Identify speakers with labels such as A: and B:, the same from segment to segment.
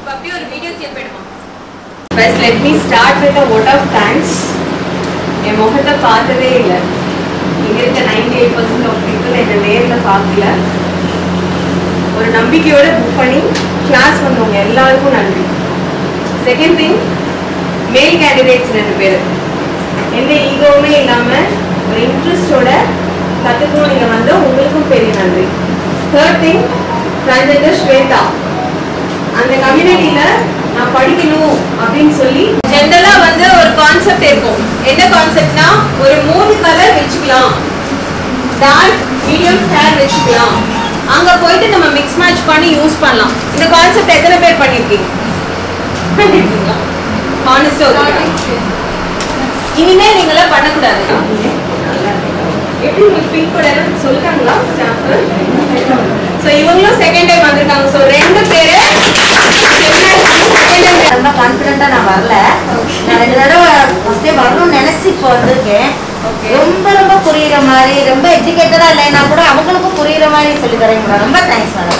A: இப்போ அப்படியே ஒரு வீடியோ கிளிப் எடுப்போம்
B: first let me start with a vote of thanks என் முகத்தை பார்த்ததே இல்லை இங்கே இருக்க ninety eight percent of people என்னை நேரில் பார்க்கல ஒரு நம்பிக்கையோட புக் பண்ணி கிளாஸ் வந்தவங்க எல்லாருக்கும் நன்றி செகண்ட் திங் மேல் கேண்டிடேட்ஸ் ரெண்டு பேர் எந்த ஈகோவுமே இல்லாமல் ஒரு இன்ட்ரெஸ்டோட கற்றுக்கணும் நீங்கள் வந்து உங்களுக்கும் பெரிய நன்றி தேர்ட் திங் டிரான்ஜெண்டர் ஸ்வேதா அந்த கம்யூனிட்டியில நான் படிக்கணும் அப்படின்னு சொல்லி ஜென்ரலா வந்து ஒரு கான்செப்ட் இருக்கும் என்ன கான்செப்ட்னா ஒரு மூணு கலர் வச்சுக்கலாம் டார்க் மீடியம் ஃபேர் வச்சுக்கலாம் அங்க போயிட்டு நம்ம மிக்ஸ் மேட்ச் பண்ணி யூஸ் பண்ணலாம் இந்த கான்செப்ட் எத்தனை பேர் பண்ணிருக்கீங்க பண்ணிருக்கீங்களா ஹானஸ்டா இனிமே நீங்களாம் பண்ணக்கூடாது எப்படி உங்களுக்கு பிங்க் கூட சொல்லிட்டாங்களா ஸ்டாஃப் ஸோ இவங்களும் செகண்ட் டைம் வந்திருக்காங்க ஸோ ரெண்டு பேரு
C: ரொம்ப கான்ஃபிடென்ட்டா நான் வரல நான் ரெண்டு தடவை ஃபர்ஸ்டே வரணும்னு நினைச்சு இப்போ வந்திருக்கேன் ரொம்ப ரொம்ப புரியுற மாதிரி ரொம்ப எஜுகேட்டடா இல்லைன்னா கூட அவங்களுக்கும் புரியுற மாதிரி சொல்லி தரேன் மேடம் ரொம்ப தேங்க்ஸ் மேடம்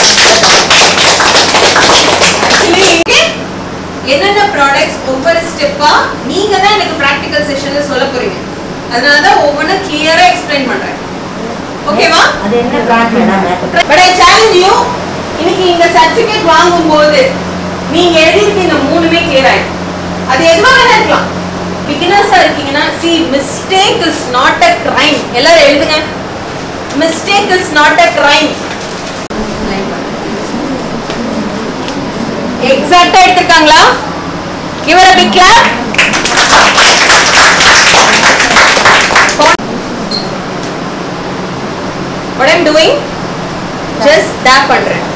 B: Actually, இங்க என்னென்ன ப்ராடக்ட்ஸ் ஒவ்வொரு ஸ்டெப்பா நீங்க தான் எனக்கு ப்ராக்டிக்கல் செஷன்ல சொல்ல போறீங்க அதனால தான் ஒவ்வொன்றும் கிளியரா எக்ஸ்பிளைன் பண்றேன் ஓகேவா
C: அது என்ன brand madam
B: but I challenge you இன்னைக்கு இந்த சர்டிபிகேட் வாங்கும்போது நீங்க எழுதியிருக்க இந்த மூணுமே கிளியர் ஆயிடும் அது எதுவா வேணா இருக்கலாம் பிகினர்ஸா இருக்கீங்கன்னா see mistake is not a crime எல்லாரும் எழுதுங்க mistake is not a crime எக்ஸாக்ட்டா எடுத்திருக்காங்களா இவர big clap what i'm doing just tap பண்றேன்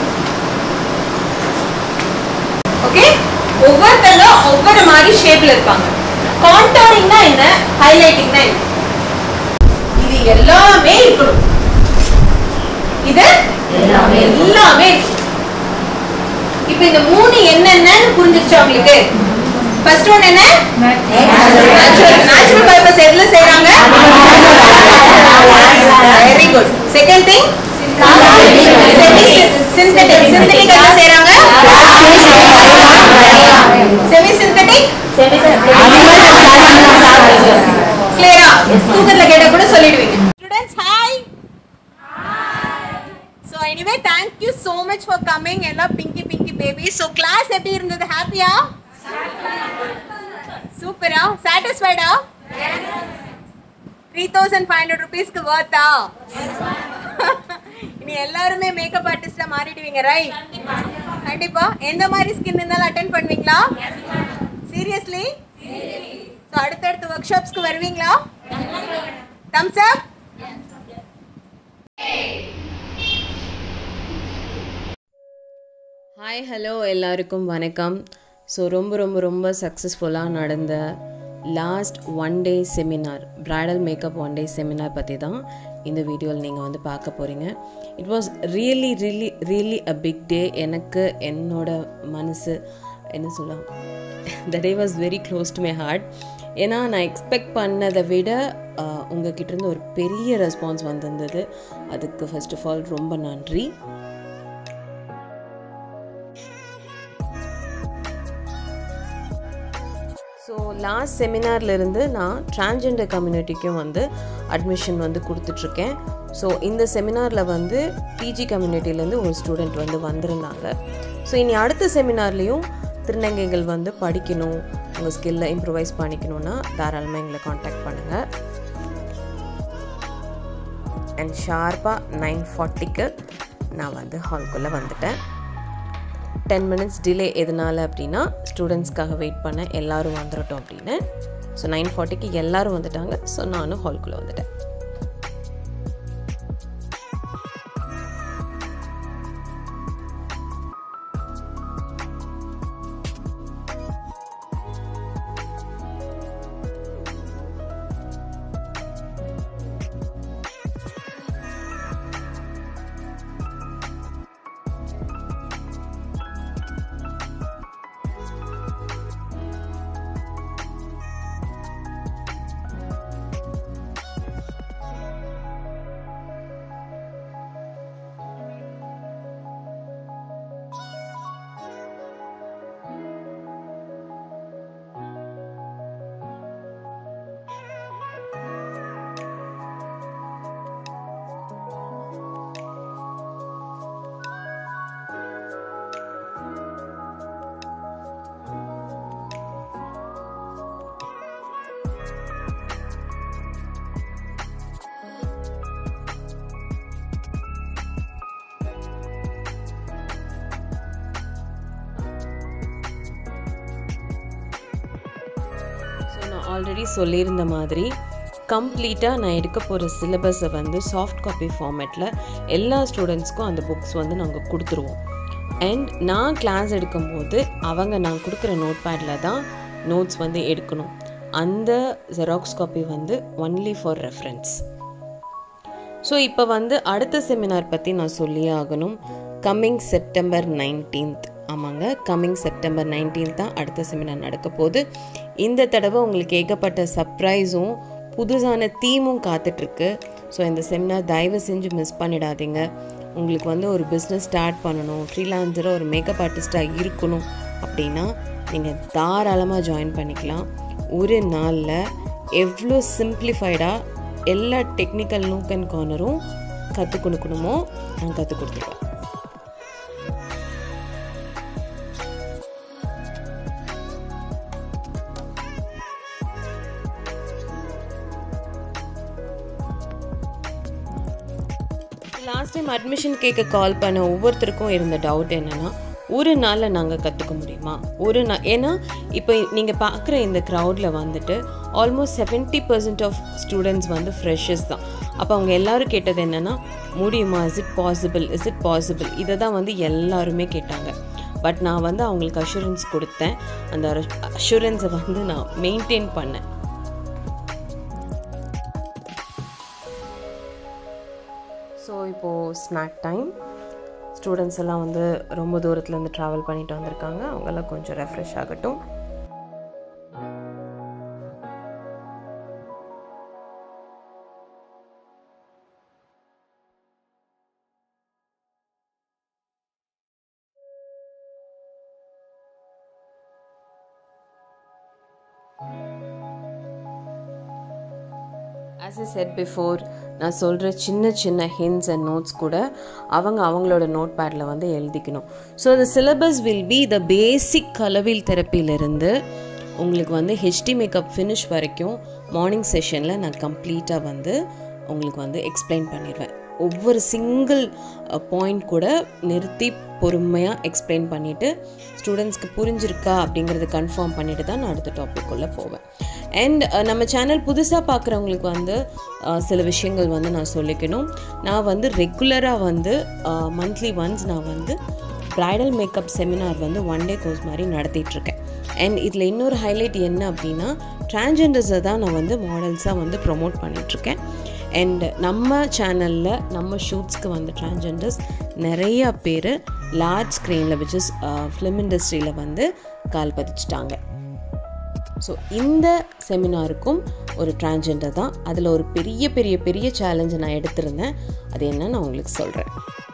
B: ஓகே ஒவ்வொருத்தங்க ஒவ்வொரு மாதிரி ஷேப்ல இருப்பாங்க கான்டோரிங்னா என்ன ஹைலைட்டிங்னா என்ன இது எல்லாமே இருக்கணும் இது
C: எல்லாமே இருக்கணும்.
B: எல்லாமே இருக்கணும் இப்போ இந்த மூணு என்னென்னன்னு புரிஞ்சிருச்சா உங்களுக்கு ஃபர்ஸ்ட் ஒன் என்ன நேச்சுரல் நேச்சுரல் ஃபைபர்ஸ் எதுல செய்றாங்க very good second thing synthetic synthetic எதுல செய்றாங்க செமி சிந்தட்டிக் கிளியரா தூக்கத்துல கேட்டா கூட சொல்லிடுவீங்க students hi so anyway thank you so much for coming எல்லாம் Pinky Pinky baby so class எப்படி இருந்தது ஹாப்பியா சூப்பரா சாட்டிஸ்ஃபைடா த்ரீ தௌசண்ட் ஃபைவ் ஹண்ட்ரட் ருபீஸ்க்கு வர்த்தா இனி எல்லாருமே மேக்கப் ஆர்டிஸ்டா மாறிடுவீங்க ரைட் கண்டிப்பா எந்த மாதிரி ஸ்கின் இருந்தாலும் அட்டென்ட் பண்ணுவீங்களா சீரியஸ்லி ஸோ அடுத்தடுத்த ஒர்க் ஷாப்ஸ்க்கு வருவீங்களா தம்ஸ் அப்
D: ஹாய் ஹலோ எல்லாருக்கும் வணக்கம் ஸோ ரொம்ப ரொம்ப ரொம்ப சக்ஸஸ்ஃபுல்லாக நடந்த last one day seminar bridal makeup one day seminar பற்றி தான் இந்த வீடியோவில் நீங்கள் வந்து பார்க்க போகிறீங்க it was really really really a big day எனக்கு என்னோட மனசு என்ன சொல்லலாம் the day was very close to my heart ஏன்னா நான் எக்ஸ்பெக்ட் பண்ணதை விட ஆஹ், உங்ககிட்ட இருந்து ஒரு பெரிய ரெஸ்பான்ஸ் வந்திருந்தது அதுக்கு ஃபர்ஸ்ட் ஆஃப் ஆல் ரொம்ப நன்றி ஸோ லாஸ்ட் செமினார்லேருந்து நான் டிரான்ஜெண்டர் கம்யூனிட்டிக்கும் வந்து அட்மிஷன் வந்து கொடுத்துட்ருக்கேன் ஸோ இந்த செமினாரில் வந்து பிஜி கம்யூனிட்டிலேருந்து ஒரு ஸ்டூடெண்ட் வந்து வந்திருந்தாங்க ஸோ இனி அடுத்த செமினார்லேயும் திருநங்கைகள் வந்து படிக்கணும் உங்கள் ஸ்கில்லை இம்ப்ரூவைஸ் பண்ணிக்கணுன்னா தாராளமாக எங்களை காண்டாக்ட் பண்ணுங்கள் அண்ட் ஷார்ப்பாக நைன் ஃபார்ட்டிக்கு நான் வந்து ஹால்குள்ளே வந்துட்டேன் டென் மினிட்ஸ் டிலே எதனால அப்படின்னா ஸ்டூடெண்ட்ஸ்க்காக வெயிட் பண்ண எல்லாரும் வந்துடட்டும் அப்படின்னு ஸோ நைன் ஃபார்ட்டிக்கு எல்லாரும் வந்துட்டாங்க ஸோ நானும் ஹால்குள்ளே வந்துட்டேன் ஆல்ரெடி சொல்லியிருந்த மாதிரி கம்ப்ளீட்டாக நான் எடுக்க போகிற சிலபஸை வந்து சாஃப்ட் காப்பி ஃபார்மேட்டில் எல்லா ஸ்டூடெண்ட்ஸ்க்கும் அந்த புக்ஸ் வந்து நாங்கள் கொடுத்துருவோம் அண்ட் நான் கிளாஸ் எடுக்கும்போது அவங்க நான் கொடுக்குற நோட் பேடில் தான் நோட்ஸ் வந்து எடுக்கணும் அந்த ஜெராக்ஸ் காப்பி வந்து ஒன்லி ஃபார் ரெஃபரன்ஸ் ஸோ இப்போ வந்து அடுத்த செமினார் பற்றி நான் சொல்லியே ஆகணும் கம்மிங் செப்டம்பர் நைன்டீன்த் ஆமாங்க கம்மிங் செப்டம்பர் நைன்டீன்த் தான் அடுத்த செமினார் நடக்க போகுது இந்த தடவை உங்களுக்கு ஏகப்பட்ட சர்ப்ரைஸும் புதுசான தீமும் காத்துட்ருக்கு ஸோ இந்த செமினார் தயவு செஞ்சு மிஸ் பண்ணிடாதீங்க உங்களுக்கு வந்து ஒரு பிஸ்னஸ் ஸ்டார்ட் பண்ணணும் ஃப்ரீலான்சராக ஒரு மேக்கப் ஆர்டிஸ்ட்டாக இருக்கணும் அப்படின்னா நீங்கள் தாராளமாக ஜாயின் பண்ணிக்கலாம் ஒரு நாளில் எவ்வளோ சிம்பிளிஃபைடாக எல்லா டெக்னிக்கல் நூக் அண்ட் கார்னரும் கற்றுக் கொடுக்கணுமோ நான் கற்றுக் கொடுத்துருவேன் லாஸ்ட் டைம் அட்மிஷன் கேட்க கால் பண்ண ஒவ்வொருத்தருக்கும் இருந்த டவுட் என்னென்னா ஒரு நாளில் நாங்கள் கற்றுக்க முடியுமா ஒரு நாள் ஏன்னா இப்போ நீங்கள் பார்க்குற இந்த க்ரௌடில் வந்துட்டு almost seventy percent of students வந்து ஃப்ரெஷர்ஸ் தான் அப்போ அவங்க எல்லாரும் கேட்டது என்னென்னா முடியுமா is it possible is it possible இதை தான் வந்து எல்லாருமே கேட்டாங்க பட் நான் வந்து அவங்களுக்கு அஷூரன்ஸ் கொடுத்தேன் அந்த அஷூரன்ஸை வந்து நான் மெயின்டைன் பண்ணேன் ஸோ இப்போது ஸ்நாக் டைம் ஸ்டூடெண்ட்ஸ் எல்லாம் வந்து ரொம்ப தூரத்துலேருந்து ட்ராவல் பண்ணிட்டு வந்திருக்காங்க அவங்கெல்லாம் கொஞ்சம் ரெஃப்ரெஷ் ஆகட்டும் ஆஸ் இ செட் பிஃபோர் நான் சொல்கிற சின்ன சின்ன ஹிண்ட்ஸ் அண்ட் நோட்ஸ் கூட அவங்க அவங்களோட நோட் பேடில் வந்து எழுதிக்கணும் so the syllabus will be the basic கலவில் தெரப்பியிலிருந்து உங்களுக்கு வந்து ஹெச்டி மேக்கப் ஃபினிஷ் வரைக்கும் மார்னிங் செஷனில் நான் கம்ப்ளீட்டாக வந்து உங்களுக்கு வந்து எக்ஸ்பிளைன் பண்ணிடுவேன் ஒவ்வொரு சிங்கிள் பாயிண்ட் கூட நிறுத்தி பொறுமையாக எக்ஸ்பிளைன் பண்ணிவிட்டு ஸ்டூடெண்ட்ஸ்க்கு புரிஞ்சிருக்கா அப்படிங்கிறத கன்ஃபார்ம் பண்ணிட்டு தான் நான் அடுத்த டாபிக் உள்ளே போவேன் அண்ட் நம்ம சேனல் புதுசாக பார்க்குறவங்களுக்கு வந்து அஹ், சில விஷயங்கள் வந்து நான் சொல்லிக்கணும் நான் வந்து ரெகுலராக வந்து மந்த்லி ஒன்ஸ் நான் வந்து ப்ரைடல் மேக்கப் செமினார் வந்து ஒன் டே கோர்ஸ் மாதிரி நடத்திட்டுருக்கேன் அண்ட் இதில் இன்னொரு ஹைலைட் என்ன அப்படின்னா டிரான்ஜெண்டர்ஸை தான் நான் வந்து மாடல்ஸாக வந்து ப்ரொமோட் பண்ணிகிட்ருக்கேன் அண்ட் நம்ம சேனலில் நம்ம ஷூட்ஸ்க்கு வந்து டிரான்ஜெண்டர்ஸ் நிறையா பேர் லார்ஜ் ஸ்க்ரீனில் விச் இஸ் ஃபிலிம் இண்டஸ்ட்ரியில் வந்து கால் பதிச்சிட்டாங்க ஸோ இந்த செமினாருக்கும் ஒரு டிரான்ஜெண்டர் தான் அதில் ஒரு பெரிய பெரிய பெரிய சேலஞ்சை நான் எடுத்திருந்தேன் அது என்ன நான் உங்களுக்கு சொல்கிறேன்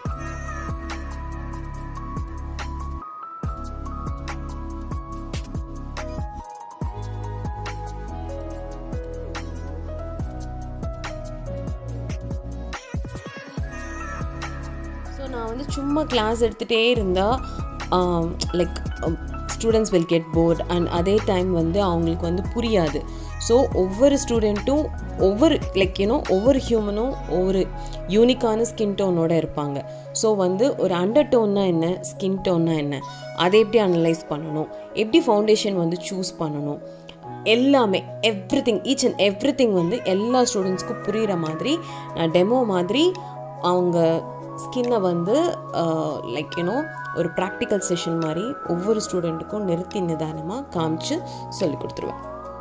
D: ஸோ நான் வந்து சும்மா கிளாஸ் எடுத்துகிட்டே இருந்தால் like students will get bored and அதே டைம் வந்து அவங்களுக்கு வந்து புரியாது ஸோ ஒவ்வொரு ஸ்டூடெண்ட்டும் ஒவ்வொரு லைக் யூனோ ஒவ்வொரு ஹியூமனும் ஒவ்வொரு யூனிக்கான ஸ்கின் டோனோட இருப்பாங்க ஸோ வந்து ஒரு அண்டர் டோன்னா என்ன ஸ்கின் டோன்னா என்ன அதை எப்படி அனலைஸ் பண்ணணும் எப்படி ஃபவுண்டேஷன் வந்து சூஸ் பண்ணணும் எல்லாமே everything each and everything வந்து எல்லா ஸ்டூடெண்ட்ஸ்க்கும் புரிகிற மாதிரி நான் டெமோ மாதிரி அவங்க ஸ்கின்னை வந்து லைக் யூனோ ஒரு ப்ராக்டிக்கல் செஷன் மாதிரி ஒவ்வொரு ஸ்டூடெண்ட்டுக்கும் நிறுத்தி நிதானமாக காமிச்சு சொல்லி கொடுத்துருவேன்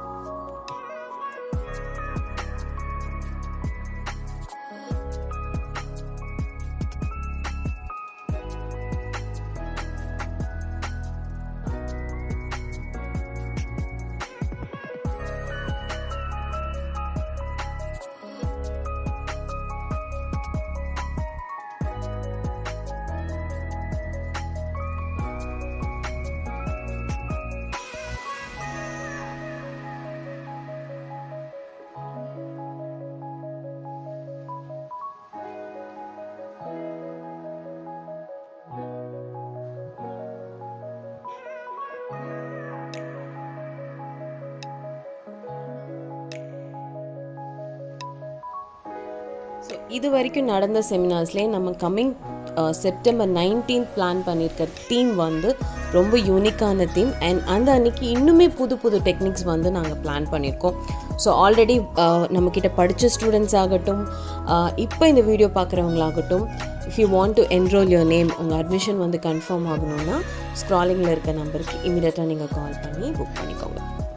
D: ஸோ இது வரைக்கும் நடந்த செமினார்ஸ்லேயே நம்ம கம்மிங் செப்டம்பர் நைன்டீன்த் பிளான் பண்ணியிருக்க தீம் வந்து ரொம்ப யூனிக்கான தீம் அண்ட் அந்த அன்னைக்கு இன்னுமே புது புது டெக்னிக்ஸ் வந்து நாங்கள் பிளான் பண்ணியிருக்கோம் ஸோ ஆல்ரெடி நம்மக்கிட்ட படித்த ஸ்டூடெண்ட்ஸ் ஆகட்டும் இப்போ இந்த வீடியோ பார்க்குறவங்களாகட்டும் if you want to enrol your name உங்கள் அட்மிஷன் வந்து கன்ஃபார்ம் ஆகணும்னா ஸ்க்ராலிங்கில் இருக்க நம்பருக்கு இமீடியட்டாக நீங்கள் கால் பண்ணி புக் பண்ணிக்கோங்க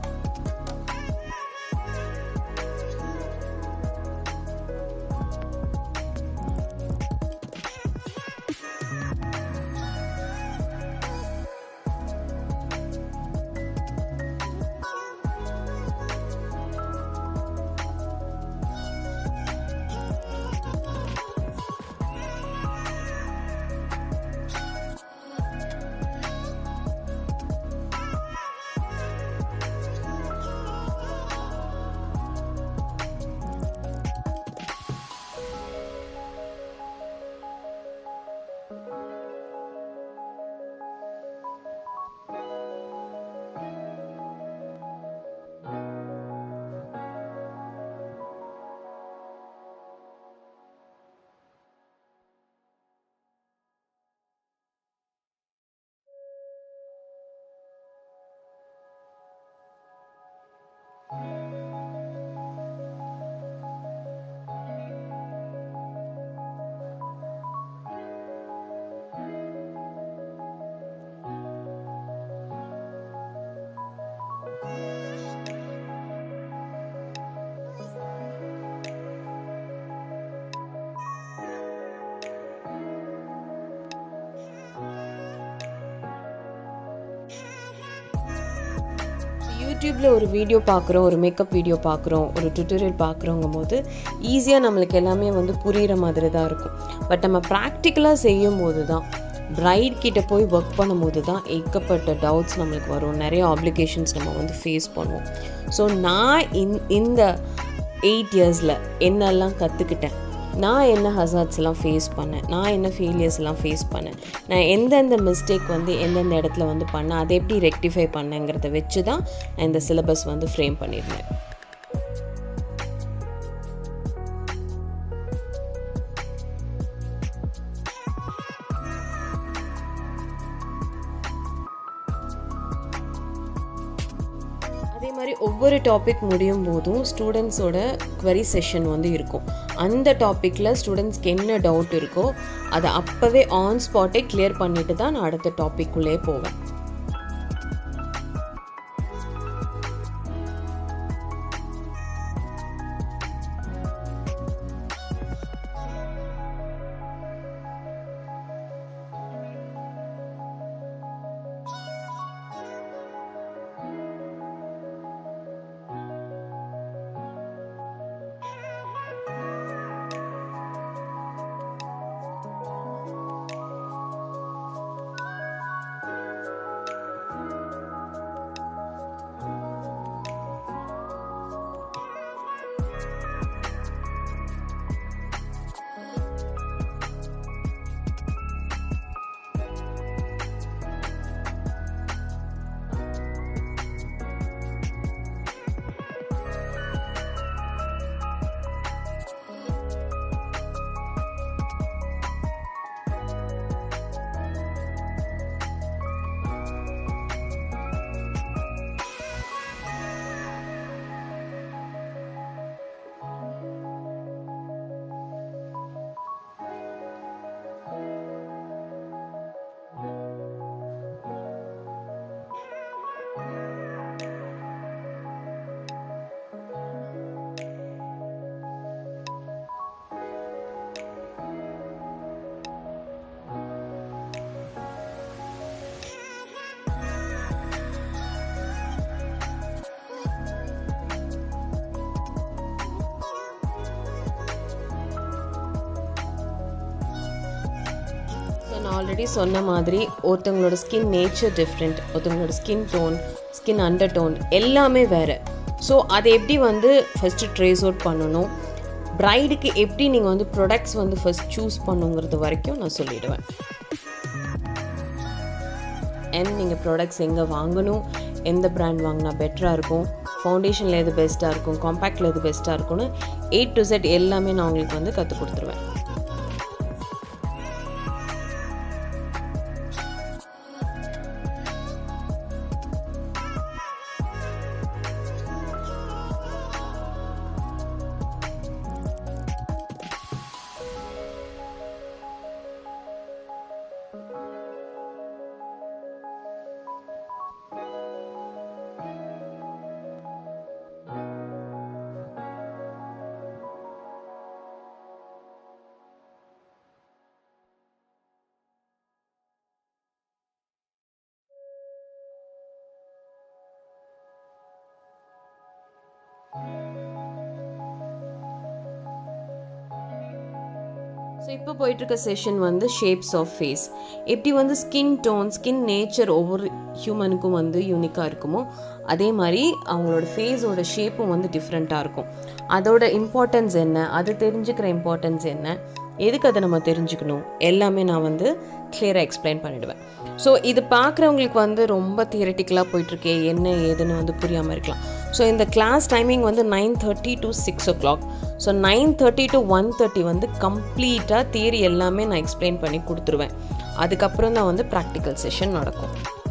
D: யூடியூப்பில் ஒரு வீடியோ பார்க்குறோம் ஒரு மேக்கப் வீடியோ பார்க்குறோம் ஒரு டுட்டோரியல் பார்க்குறோங்கும் போது ஈஸியாக நம்மளுக்கு எல்லாமே வந்து புரிகிற மாதிரி தான் இருக்கும் பட் நம்ம ப்ராக்டிக்கலாக செய்யும் போது தான் பிரைட் கிட்ட போய் ஒர்க் பண்ணும்போது தான் ஏகப்பட்ட டவுட்ஸ் நம்மளுக்கு வரும் நிறைய ஆப்ளிகேஷன்ஸ் நம்ம வந்து ஃபேஸ் பண்ணுவோம் ஸோ நான் இந் இந்த எயிட் இயர்ஸில் என்னெல்லாம் கற்றுக்கிட்டேன் நான் என்ன ஹசார்ட்ஸ் எல்லாம் ஃபேஸ் பண்ணேன் நான் என்ன ஃபெயிலியர்ஸ் எல்லாம் ஃபேஸ் பண்ணேன் நான் எந்தெந்த மிஸ்டேக் வந்து எந்தெந்த இடத்துல வந்து பண்ணேன் அதை எப்படி ரெக்டிஃபை பண்ணேங்கிறத வச்சு தான் நான் இந்த சிலபஸ் வந்து ஃப்ரேம் பண்ணியிருந்தேன் அதே மாதிரி ஒவ்வொரு டாபிக் முடியும் போதும் ஸ்டூடெண்ட்ஸோட query செஷன் வந்து இருக்கும் அந்த டாப்பிக்கில் ஸ்டூடெண்ட்ஸ்க்கு என்ன டவுட் இருக்கோ அதை அப்போவே ஆன் ஸ்பாட்டே கிளியர் பண்ணிட்டு தான் நான் அடுத்த டாபிக்குள்ளே போவேன் ஸோ நான் ஆல்ரெடி சொன்ன மாதிரி ஒருத்தவங்களோட ஸ்கின் நேச்சர் டிஃப்ரெண்ட் ஒருத்தவங்களோட skin tone skin undertone எல்லாமே வேறு ஸோ அதை எப்படி வந்து ஃபஸ்ட்டு ட்ரேஸ் அவுட் பண்ணணும் ப்ரைடுக்கு எப்படி நீங்கள் வந்து ப்ராடக்ட்ஸ் வந்து ஃபஸ்ட் சூஸ் பண்ணுங்கிறது வரைக்கும் நான் சொல்லிடுவேன் அண்ட் நீங்கள் ப்ராடக்ட்ஸ் எங்கே வாங்கணும் எந்த பிராண்ட் வாங்கினா பெட்டராக இருக்கும் ஃபவுண்டேஷனில் எது பெஸ்ட்டாக இருக்கும் காம்பேக்டில் எது பெஸ்ட்டாக இருக்கும்னு ஏ டு செட் எல்லாமே நான் உங்களுக்கு வந்து கற்றுக் கொடுத்துருவேன் ஸோ இப்போ போயிட்டுருக்க செஷன் வந்து ஷேப்ஸ் ஆஃப் ஃபேஸ் எப்படி வந்து ஸ்கின் டோன் ஸ்கின் நேச்சர் ஒவ்வொரு ஹியூமனுக்கும் வந்து யூனிக்காக இருக்குமோ அதே மாதிரி அவங்களோட ஃபேஸோட ஷேப்பும் வந்து டிஃப்ரெண்ட்டாக இருக்கும் அதோட இம்பார்ட்டன்ஸ் என்ன அது தெரிஞ்சுக்கிற இம்பார்ட்டன்ஸ் என்ன எதுக்கு அதை நம்ம தெரிஞ்சுக்கணும் எல்லாமே நான் வந்து கிளியராக எக்ஸ்பிளைன் பண்ணிடுவேன் ஸோ இது பார்க்குறவங்களுக்கு வந்து ரொம்ப தியரட்டிக்கலாக போயிட்டுருக்கே என்ன ஏதுன்னு வந்து புரியாமல் இருக்கலாம் ஸோ இந்த கிளாஸ் டைமிங் வந்து nine thirty to six o'clock so nine thirty to one thirty வந்து கம்ப்ளீட்டாக தியரி எல்லாமே நான் எக்ஸ்பிளைன் பண்ணி கொடுத்துருவேன் அதுக்கப்புறம் தான் வந்து ப்ராக்டிக்கல் செஷன் நடக்கும்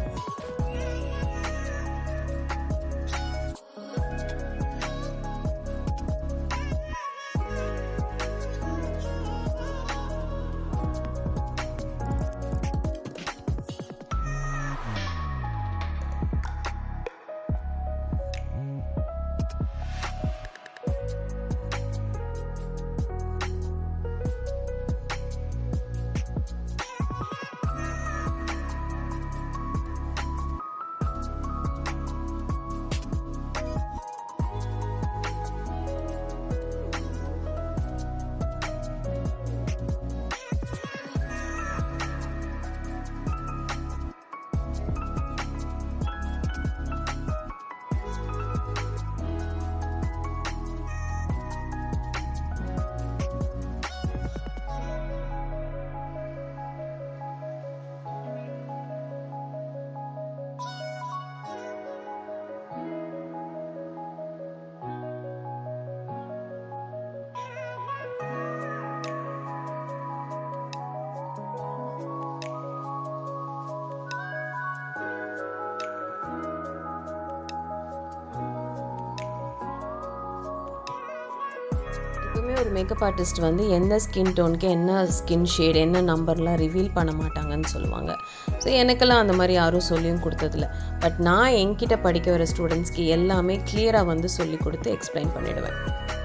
D: எப்பவுமே ஒரு மேக்கப் ஆர்டிஸ்ட் வந்து எந்த ஸ்கின் டோனுக்கு என்ன ஸ்கின் ஷேட் என்ன நம்பர்லாம் ரிவீல் பண்ண மாட்டாங்கன்னு சொல்லுவாங்க ஸோ எனக்கெல்லாம் அந்த மாதிரி யாரும் சொல்லியும் கொடுத்ததில்ல பட் நான் என்கிட்ட படிக்க வர ஸ்டூடெண்ட்ஸ்க்கு எல்லாமே கிளியராக வந்து சொல்லி கொடுத்து எக்ஸ்பிளைன் பண்ணிடுவேன்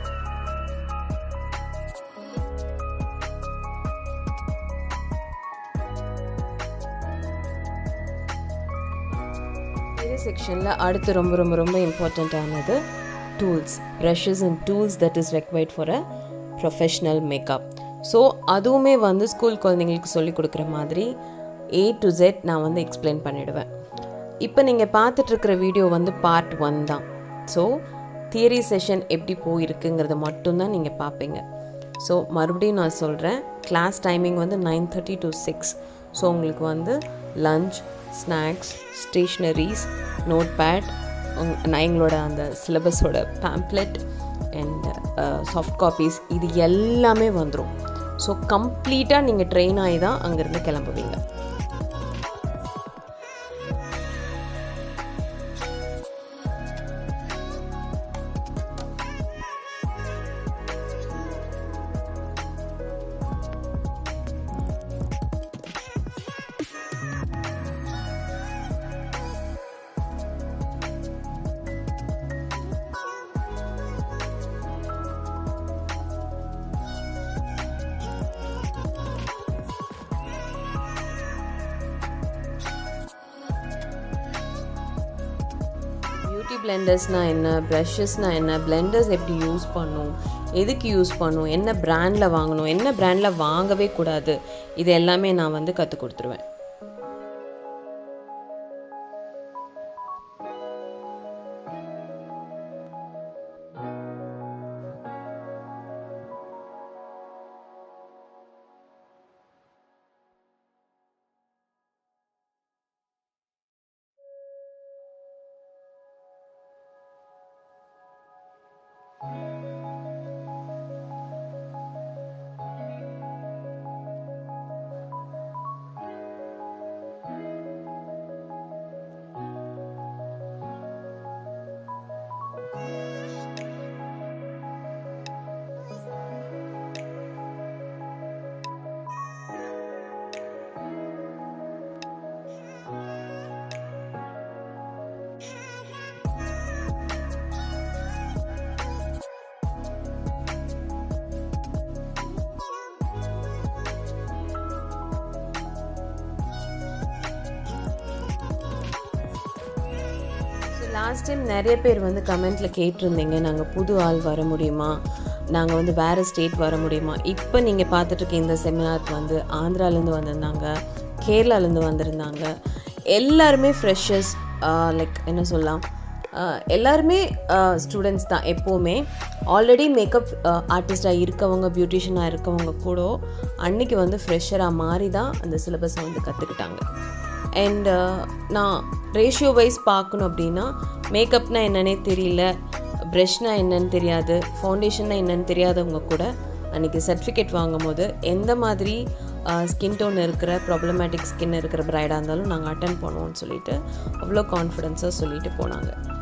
D: இதே செக்ஷனில் அடுத்து ரொம்ப ரொம்ப ரொம்ப இம்பார்ட்டண்ட்டானது tools brushes and tools that is required for a professional makeup so அதுவுமே வந்து ஸ்கூல் குழந்தைங்களுக்கு சொல்லிக் கொடுக்குற மாதிரி ஏ டு ஜெட் நான் வந்து எக்ஸ்பிளைன் பண்ணிடுவேன் இப்போ நீங்கள் பார்த்துட்ருக்கிற வீடியோ வந்து பார்ட் ஒன் தான் ஸோ தியரி செஷன் எப்படி போயிருக்குங்கிறத மட்டும்தான் நீங்கள் பார்ப்பீங்க ஸோ மறுபடியும் நான் சொல்கிறேன் கிளாஸ் டைமிங் வந்து nine thirty to six so உங்களுக்கு வந்து lunch snacks stationeries notepad நான் எங்களோட அந்த சிலபஸோட பேம்ப்ளெட் அண்ட் சாஃப்ட் காப்பீஸ் இது எல்லாமே வந்துடும் ஸோ கம்ப்ளீட்டாக நீங்கள் ட்ரெயின் ஆகி தான் அங்கேருந்து கிளம்புவீங்க பியூட்டி பிளெண்டர்ஸ்னால் என்ன ப்ரஷஸ்னால் என்ன பிளெண்டர்ஸ் எப்படி யூஸ் பண்ணும் எதுக்கு யூஸ் பண்ணும் என்ன பிராண்டில் வாங்கணும் என்ன பிராண்டில் வாங்கவே கூடாது இது எல்லாமே நான் வந்து கற்றுக் கொடுத்துருவேன் லாஸ்ட் டைம் நிறைய பேர் வந்து கமெண்ட்டில் கேட்டிருந்தீங்க நாங்கள் புது ஆள் வர முடியுமா நாங்கள் வந்து வேறு ஸ்டேட் வர முடியுமா இப்போ நீங்கள் பார்த்துட்ருக்க இந்த செமினாருக்கு வந்து ஆந்திராலேருந்து வந்திருந்தாங்க கேரளாலேருந்து வந்திருந்தாங்க எல்லாருமே ஃப்ரெஷர்ஸ் லைக் என்ன சொல்லலாம் ஆஹ் எல்லாருமே ஸ்டூடெண்ட்ஸ் தான் எப்போவுமே ஆல்ரெடி மேக்கப் ஆர்டிஸ்டாக இருக்கவங்க பியூட்டிஷியனாக இருக்கவங்க கூட அன்னைக்கு வந்து ஃப்ரெஷராக மாறி தான் அந்த சிலபஸை வந்து கற்றுக்கிட்டாங்க அண்ட் நான் ரேஷியோ வைஸ் பார்க்கணும் அப்படின்னா மேக்கப்னா என்னன்னே தெரியல ப்ரஷ்னா என்னன்னு தெரியாது ஃபவுண்டேஷன்னா என்னன்னு தெரியாதவங்க கூட அன்றைக்கி சர்டிஃபிகேட் வாங்கும் போது எந்த மாதிரி ஸ்கின் டோன் இருக்கிற ப்ராப்ளமேட்டிக் ஸ்கின் இருக்கிற ப்ரைடாக இருந்தாலும் நாங்கள் அட்டன் பண்ணுவோம்னு சொல்லிட்டு அவ்வளோ கான்ஃபிடென்ஸாக சொல்லிட்டு போனாங்க